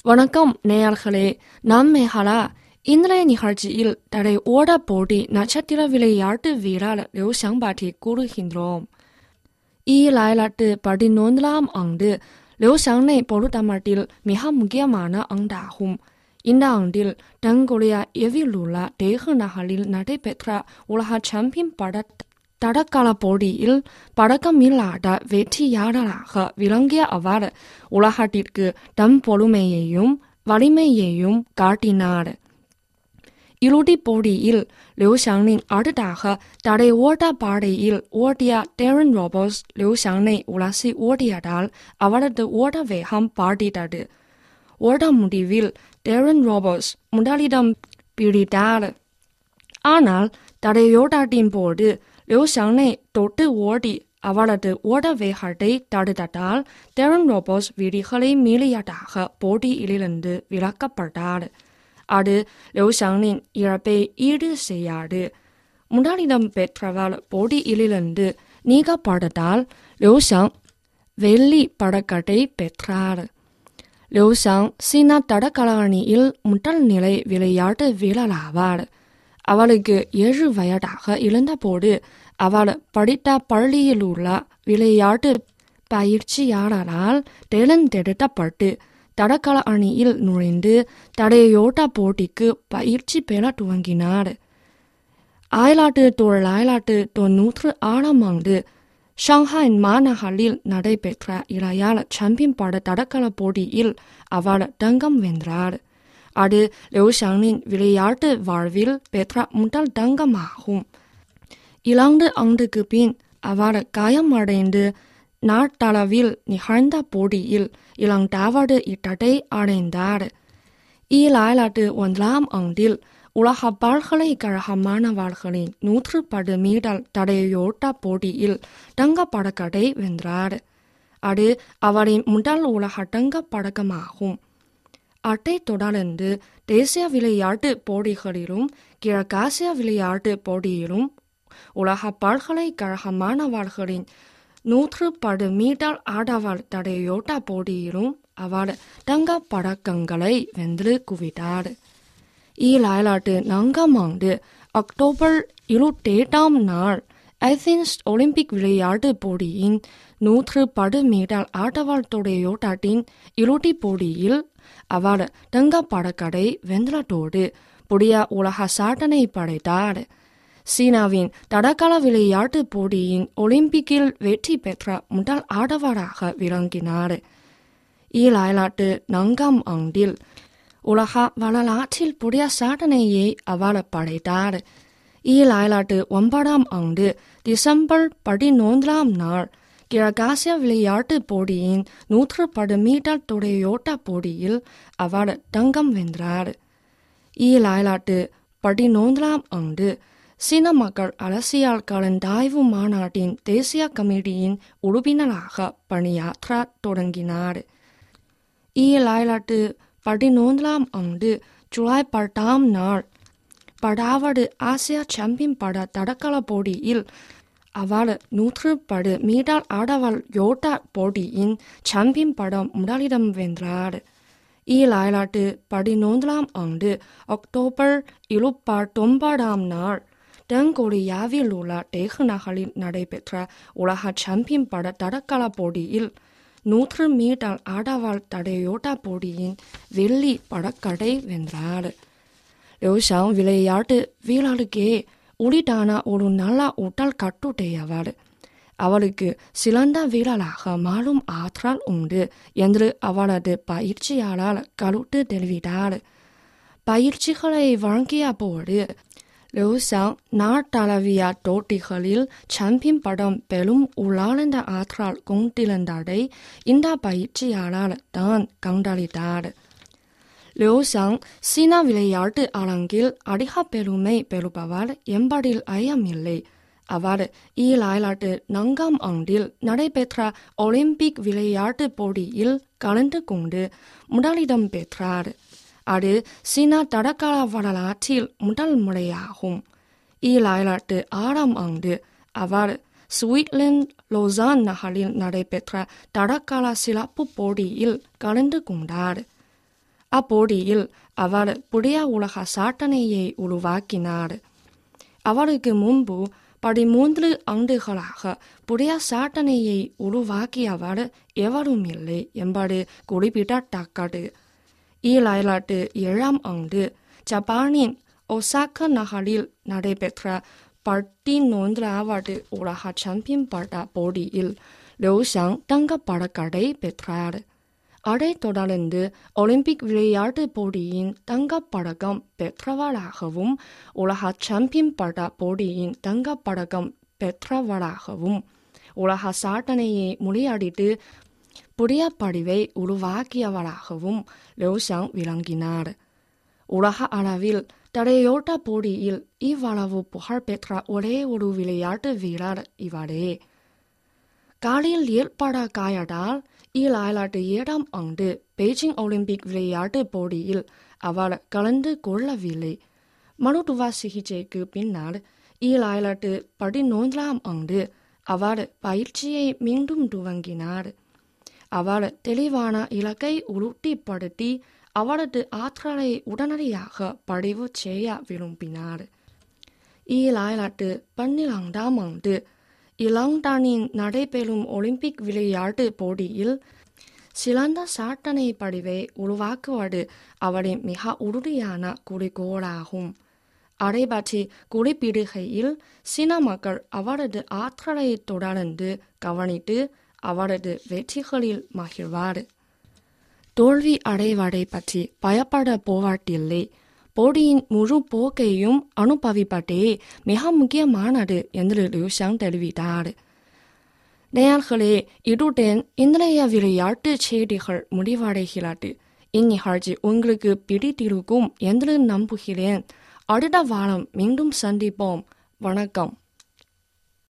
வணக்கம் நேயர்களே நாம் மேகாலா இன்றைய நிகழ்ச்சியில் தடை ஓட போட்டி நட்சத்திர விளையாட்டு வீரர் லியூஷாங் பற்றி கூறுகின்றோம் ஈலாயிரத்து பதினொன்றாம் ஆண்டு லியூஷாங்கை பொறுத்தமட்டில் மிக முக்கியமான ஆண்டாகும் இந்த ஆண்டில் தென்கொரியா எவில் உள்ள தேகு நகரில் நடைபெற்ற உலக சாம்பியன் பட தடகள போட்டியில் பதக்கமில்லாத வெற்றியாளராக விளங்கிய அவர் உலகத்திற்கு தம் பொறுமையையும் வலிமையையும் காட்டினார் இறுதிப் போட்டியில் லியூஷாங்கின் அடுத்தாக தடை ஓட்ட பாதையில் ஓட்டிய டேரன் ராபர்ட்ஸ் லியூஷாங்கை உலசி ஓடியதால் அவரது ஓட்ட வேகம் பாடித்தது ஓட்ட முடிவில் டேரன் ராபர்ட்ஸ் முதலிடம் பிடித்தார் ஆனால் தடையோட்டத்தின் போது லியூஷாங்கை தொட்டு ஓடி அவரது ஓட வேகத்தை தடுத்ததால் டேரன் ராபர்ட்ஸ் விதிகளை மீறியதாக போட்டியிலிருந்து விலக்கப்பட்டார் அது லியூஷாங்கின் இழப்பை ஈடு செய்யாது முதலிடம் பெற்றவர் போட்டியிலிருந்து நீக்கப்பட்டதால் லியூஷாங் வெள்ளி பதக்கத்தை பெற்றார் லியூஷாங் சீனா தடகள அணியில் முதல் நிலை விளையாட்டு வீரராவார் அவளுக்கு ஏழு வயதாக இருந்தபோது அவர் படித்த பள்ளியில் உள்ள விளையாட்டு பயிற்சியாளரால் தேர்ந்தெடுக்கப்பட்டு தடகள அணியில் நுழைந்து தடையோட்ட போட்டிக்கு பயிற்சி பெற துவங்கினார் ஆயிரத்து தொள்ளாயிரத்து தொன்னூற்று ஆறாம் ஆண்டு ஷாங்காய் மாநகரில் நடைபெற்ற இளையாள சாம்பியன் பட தடகள போட்டியில் அவர் தங்கம் வென்றார் அது லியூஷாங்கின் விளையாட்டு வாழ்வில் பெற்ற முதல் தங்கமாகும் இரண்டு ஆண்டுக்கு பின் அவர் காயமடைந்து நாட்டளவில் நிகழ்ந்த போட்டியில் இரண்டாவது இடத்தை அடைந்தார் ஈராயிரத்து ஒன்றாம் ஆண்டில் உலக பல்கலைக்கழக மாணவர்களின் நூற்று பத்து மீட்டர் தடையோட்ட போட்டியில் தங்கப் பதக்கத்தை வென்றார் அது அவரின் முதல் உலக தங்கப் பதக்கமாகும் அதைத் தொடர்ந்து தேசிய விளையாட்டு போட்டிகளிலும் கிழக்காசிய விளையாட்டு போட்டியிலும் உலக பல்கலைக்கழக மாணவர்களின் நூற்று பத்து மீட்டர் ஆடவர் தடையோட்ட போட்டியிலும் அவர் தங்கப் பதக்கங்களை வென்று குவித்தார் ஈராயிரத்து நான்காம் ஆண்டு அக்டோபர் இருபத்தெட்டாம் நாள் ஏதென்ஸ் ஒலிம்பிக் விளையாட்டு போட்டியின் நூற்று பத்து மீட்டர் ஆடவர் தொடையோட்டத்தின் இறுதிப் போட்டியில் அவர் தங்கப் பதக்கத்தை வென்றதோடு புதிய உலக சாதனை படைத்தார் சீனாவின் தடகள விளையாட்டு போட்டியின் ஒலிம்பிக்கில் வெற்றி பெற்ற முதல் ஆடவராக விளங்கினார் ஈராயிரத்து நான்காம் ஆண்டில் உலக வரலாற்றில் புதிய சாதனையை அவர் படைத்தார் ஈராயிரத்து ஒன்பதாம் ஆண்டு டிசம்பர் பதினொன்றாம் நாள் கிழக்காசிய விளையாட்டு போட்டியின் நூற்று பத்து மீட்டர் தொடையோட்ட போட்டியில் அவர் தங்கம் வென்றார் ஈராயிரத்து பதினொன்றாம் ஆண்டு சீன மக்கள் அரசியல் கலந்தாய்வு மாநாட்டின் தேசிய கமிட்டியின் உறுப்பினராக பணியாற்ற தொடங்கினார் ஈராயிரத்து பதினொன்றாம் ஆண்டு ஜூலை பத்தாம் நாள் பத்தாவது ஆசிய சாம்பியன் பட தடகள போட்டியில் அவர் நூற்று பத்து மீட்டர் ஆடவர் யோட்ட போட்டியின் சாம்பியன் படம் முதலிடம் வென்றார் ஈராயிரத்து பதினொன்றாம் ஆண்டு அக்டோபர் இருபத்தொன்பதாம் நாள் தென்கொரியாவில் உள்ள டேகு நகரில் நடைபெற்ற உலக சாம்பியன் பட தடகள போட்டியில் நூற்று மீட்டர் ஆடவர் தடையோட்ட போட்டியின் வெள்ளி பதக்கத்தை வென்றார் லியூஷாங் விளையாட்டு வீரருக்கே உரிதான ஒரு நல்ல உடல் கட்டுடையவர் அவருக்கு சிறந்த வீரராக மாறும் ஆற்றல் உண்டு என்று அவரது பயிற்சியாளர் கருத்து தெரிவித்தார் பயிற்சிகளை வழங்கிய போது லியூஷாங் நாட்டளவிய போட்டிகளில் சாம்பியன் படம் பெரும் உள்ளார்ந்த ஆற்றல் கொண்டிருந்ததை இந்த பயிற்சியாளர் தான் கண்டறிந்தார் லியூஷாங் சீனா விளையாட்டு அரங்கில் அதிக பெருமை பெறுபவர் என்பதில் ஐயமில்லை அவர் ஈராயிரத்து நான்காம் ஆண்டில் நடைபெற்ற ஒலிம்பிக் விளையாட்டு போட்டியில் கலந்து கொண்டு முதலிடம் பெற்றார் அது சீனா தடகள வரலாற்றில் முதல் முறையாகும் ஈராயிரத்து ஆறாம் ஆண்டு அவர் ஸ்வீட்லண்ட் லோசான் நகரில் நடைபெற்ற தடகள சிறப்பு போட்டியில் கலந்து கொண்டார் அப்போட்டியில் அவர் புதிய உலக சாட்டனையை உருவாக்கினார் அவருக்கு முன்பு பதிமூன்று ஆண்டுகளாக புதிய சாட்டனையை உருவாக்கியவர் எவரும் இல்லை என்பது குறிப்பிடத்தக்கது ஈராயிரத்து ஏழாம் ஆண்டு ஜப்பானின் ஒசாக்கா நகரில் நடைபெற்ற பதினொன்றாவது உலக சாம்பியன் பட்ட போட்டியில் லியூஷாங் தங்கப் பதக்கத்தை பெற்றார் அதைத் தொடர்ந்து ஒலிம்பிக் விளையாட்டுப் போட்டியின் தங்கப் பதக்கம் பெற்றவராகவும் உலக சாம்பியன் பட்ட போட்டியின் தங்கப் பதக்கம் பெற்றவராகவும் உலக சாதனையை முறியடித்து புதிய படிவை உருவாக்கியவராகவும் லியூஷாங் விளங்கினார் உலக அளவில் தடையோட்ட போட்டியில் இவ்வளவு புகழ்பெற்ற ஒரே ஒரு விளையாட்டு வீரர் இவரே காலில் ஏற்பட காயத்தால் ஈராயிரத்து ஏழாம் ஆண்டு பெய்ஜிங் ஒலிம்பிக் விளையாட்டுப் போட்டியில் அவர் கலந்து கொள்ளவில்லை மருத்துவ சிகிச்சைக்கு பின்னர் ஈராயிரத்து பதினொன்றாம் ஆண்டு அவர் பயிற்சியை மீண்டும் துவங்கினார் அவர் தெளிவான இலக்கை உறுதிப்படுத்தி அவரது ஆற்றலை உடனடியாக பதிவு செய்ய விரும்பினார் ஈராயிரத்து பன்னிரண்டாம் ஆண்டு இலங்கானின் நடைபெறும் ஒலிம்பிக் விளையாட்டு போட்டியில் சிறந்த சாட்டனை படிவை உருவாக்குவது அவரின் மிக உறுதியான குறிக்கோளாகும் அதை பற்றி குறிப்பிடுகையில் சில மக்கள் அவரது ஆற்றலை தொடர்ந்து கவனித்து அவரது வெற்றிகளில் மகிழ்வார் தோல்வி அடைவதை பற்றி பயப்பட போவதில்லை போட்டியின் முழு போக்கையும் அனுபவிப்பதே மிக முக்கியமானது என்று லியூஷாங் தெரிவித்தார் நேயர்களே இதுடன் இன்றைய விளையாட்டு செய்திகள் முடிவடைகிறது இந்நிகழ்ச்சி உங்களுக்கு பிடித்திருக்கும் என்று நம்புகிறேன் அடுத்த வாரம் மீண்டும் சந்திப்போம் வணக்கம்